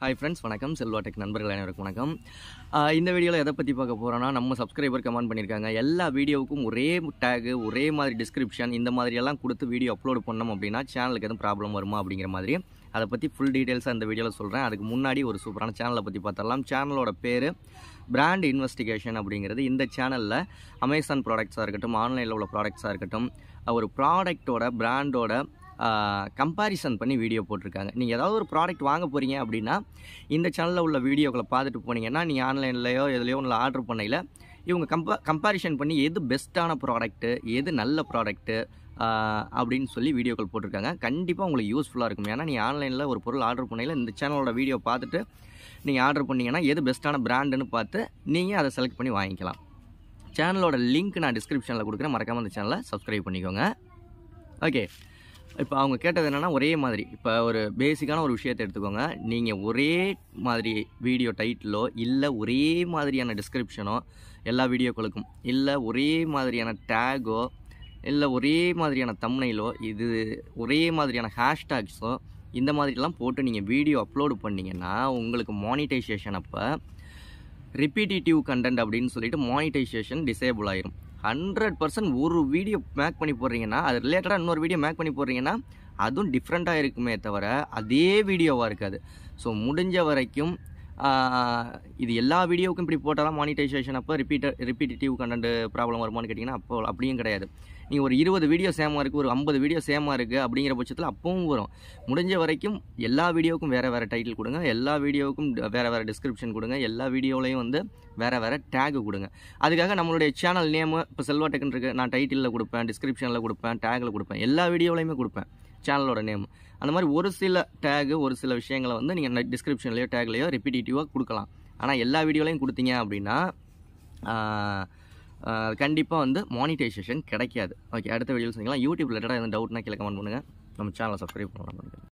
hi friends வணக்கம் Selva tech நண்பர்கள் அனைவருக்கும் வணக்கம் ஆஹ் இந்த வீடியோவில் எதை பற்றி பார்க்க போகிறோன்னா நம்ம சப்ஸ்கிரைபர் கமெண்ட் பண்ணியிருக்காங்க எல்லா வீடியோவுக்கும் ஒரே டேகு ஒரே மாதிரி டிஸ்கிரிப்ஷன் இந்த மாதிரியெல்லாம் கொடுத்து வீடியோ அப்லோட் பண்ணோம் அப்படின்னா சேனலுக்கு எதுவும் ப்ராப்ளம் வருமா அப்படிங்கிற மாதிரி அதை பற்றி ஃபுல் டீட்டெயில்ஸாக இந்த வீடியோவில் சொல்கிறேன் அதுக்கு முன்னாடி ஒரு சூப்பரான சேனலை பற்றி பார்த்தரலாம் சேனலோட பேர் பிராண்ட் இன்வெஸ்டிகேஷன் அப்படிங்கிறது இந்த சேனலில் அமேசான் ப்ராடக்ட்ஸாக இருக்கட்டும் ஆன்லைனில் உள்ள ப்ராடக்ட்ஸாக இருக்கட்டும் ஒரு ப்ராடக்ட்டோட பிராண்டோட கம்பாரிசன் பண்ணி வீடியோ போட்டிருக்காங்க நீங்கள் ஏதாவது ஒரு ப்ராடக்ட் வாங்க போகிறீங்க அப்படின்னா இந்த சேனலில் உள்ள வீடியோக்களை பார்த்துட்டு போனீங்கன்னா நீங்கள் ஆன்லைன்லையோ எதுலையோ ஒன்றில் ஆர்டர் பண்ணையில் இவங்க கம்பா கம்பாரிஷன் பண்ணி எது பெஸ்ட்டான ப்ராடக்ட்டு எது நல்ல ப்ராடக்ட்டு அப்படின்னு சொல்லி வீடியோக்கள் போட்டிருக்காங்க கண்டிப்பாக உங்களுக்கு யூஸ்ஃபுல்லாக இருக்கும் ஏன்னா நீங்கள் ஆன்லைனில் ஒரு பொருள் ஆர்டர் பண்ணையில் இந்த சேனலோட வீடியோ பார்த்துட்டு நீங்கள் ஆர்டர் பண்ணீங்கன்னா எது பெஸ்ட்டான பிராண்டுன்னு பார்த்து நீங்கள் அதை செலக்ட் பண்ணி வாங்கிக்கலாம் சேனலோட லிங்க் நான் டிஸ்கிரிப்ஷனில் கொடுக்குறேன் மறக்காமல் அந்த சேனலை சப்ஸ்கிரைப் பண்ணிக்கோங்க ஓகே இப்போ அவங்க கேட்டது என்னென்னா ஒரே மாதிரி இப்போ ஒரு பேசிக்கான ஒரு விஷயத்தை எடுத்துக்கோங்க நீங்கள் ஒரே மாதிரி வீடியோ டைட்டிலோ இல்லை ஒரே மாதிரியான டிஸ்கிரிப்ஷனோ எல்லா வீடியோக்களுக்கும் இல்லை ஒரே மாதிரியான டேகோ இல்லை ஒரே மாதிரியான தம்னைலோ இது ஒரே மாதிரியான ஹேஷ்டேக்ஸோ இந்த மாதிரிலாம் போட்டு நீங்கள் வீடியோ அப்லோடு பண்ணிங்கன்னா உங்களுக்கு மானிட்டைசேஷன் அப்போ ரிப்பீட்டிவ் கண்டென்ட் அப்படின்னு சொல்லிட்டு மானிட்டைசேஷன் டிசேபிள் ஆயிரும் ஹண்ட்ரட் பர்சன்ட் ஒரு வீடியோ மேக் பண்ணி போடுறீங்கன்னா அது ரிலேட்டடாக இன்னொரு வீடியோ மேக் பண்ணி போடுறீங்கன்னா அதுவும் டிஃப்ரெண்ட்டாக இருக்குமே தவிர அதே வீடியோவாக இருக்காது ஸோ முடிஞ்ச வரைக்கும் இது எல்லா வீடியோவுக்கும் இப்படி போட்டாலும் மானிட்டைசேஷன் அப்போ ரிப்பீட்டட் ரிப்பீட்டிவ் கண்டென்ட் ப்ராப்ளம் வருமானு கேட்டிங்கன்னா அப்போ அப்படியும் கிடையாது நீங்கள் ஒரு இருபது வீடியோ சேமாக இருக்குது ஒரு ஐம்பது வீடியோ சேமாக இருக்குது அப்படிங்கிற பட்சத்தில் அப்பவும் வரும் முடிஞ்ச வரைக்கும் எல்லா வீடியோவுக்கும் வேறு வேறு டைட்டில் கொடுங்க எல்லா வீடியோவுக்கும் வேறு வேறு டிஸ்கிரிப்ஷன் கொடுங்க எல்லா வீடியோலையும் வந்து வேறு வேறு டேகு கொடுங்க அதுக்காக நம்மளுடைய சேனல் நேமு இப்போ செல்வா டெக்குன்னு இருக்குது நான் டைட்டிலில் கொடுப்பேன் டிஸ்கிரிப்ஷனில் கொடுப்பேன் டேகில் கொடுப்பேன் எல்லா வீடியோலையுமே கொடுப்பேன் சேனலோட நேம் அந்த மாதிரி ஒரு சில டேகு ஒரு சில விஷயங்களை வந்து நீங்கள் டிஸ்கிரிப்ஷன்லையோ டேக்லையோ ரிப்பீட்டேட்டிவாக கொடுக்கலாம் ஆனால் எல்லா வீடியோலையும் கொடுத்தீங்க அப்படின்னா கண்டிப்பாக வந்து மானிட்டைசேஷன் கிடைக்காது ஓகே அடுத்த வீடியோவில் சொன்னீங்களா யூடியூப் ரிலேட்டடாக எதுவும் டவுட்னா கீழே கமெண்ட் பண்ணுங்கள் நம்ம சேனலை சப்ஸ்கிரைப் பண்ணலாம்